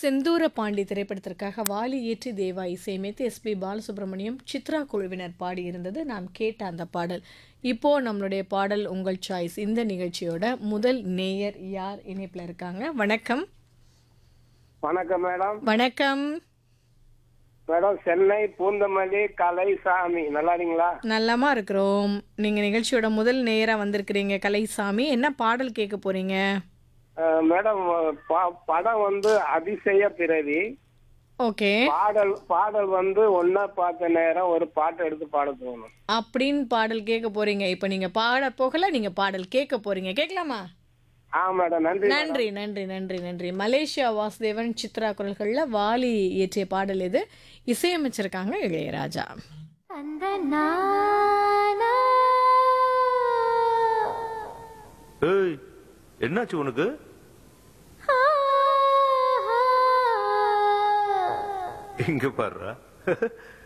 செந்தூர பாண்டி திரைப்படத்திற்காக வாலி இயற்றி தேவா இசையமைத்து எஸ்பி பாலசுப்ரமணியம் சித்ரா குழுவினர் பாடியிருந்தது நாம் கேட்ட அந்த பாடல் இப்போ நம்மளுடைய பாடல் உங்கள் சாய்ஸ் இந்த நிகழ்ச்சியோட முதல் நேயர் யார் இணைப்பில் இருக்காங்க வணக்கம் வணக்கம் மேடம் வணக்கம் மேடம் சென்னை பூந்தமல்லி கலைசாமி நல்லா இருக்கீங்களா நல்லமா இருக்கிறோம் நீங்க நிகழ்ச்சியோட முதல் நேயரா வந்திருக்கிறீங்க கலைசாமி என்ன பாடல் கேட்க போறீங்க அஹ், மேடம் ப- படம் வந்து அதிசய பிறவி ஓகே பாடல் பாடல் வந்து ஒன்னா பார்த்த நேரம் ஒரு பாட்டு எடுத்து பாட போகணும் அப்படின்னு பாடல் கேட்க போறீங்க இப்போ நீங்க பாட போகல நீங்க பாடல் கேட்க போறீங்க கேட்கலாமா ஆ மேடம் நன்றி நன்றி நன்றி நன்றி நன்றி மலேசியா வாசுதேவன் சித்ரா குரல்கள்ல வாலி இயற்றிய பாடல் இது இசையமைச்சிருக்காங்க இளையராஜா அந்த நானா ஏய் என்னாச்சு உனக்கு ஆ, ஆ. இங்க பாருடா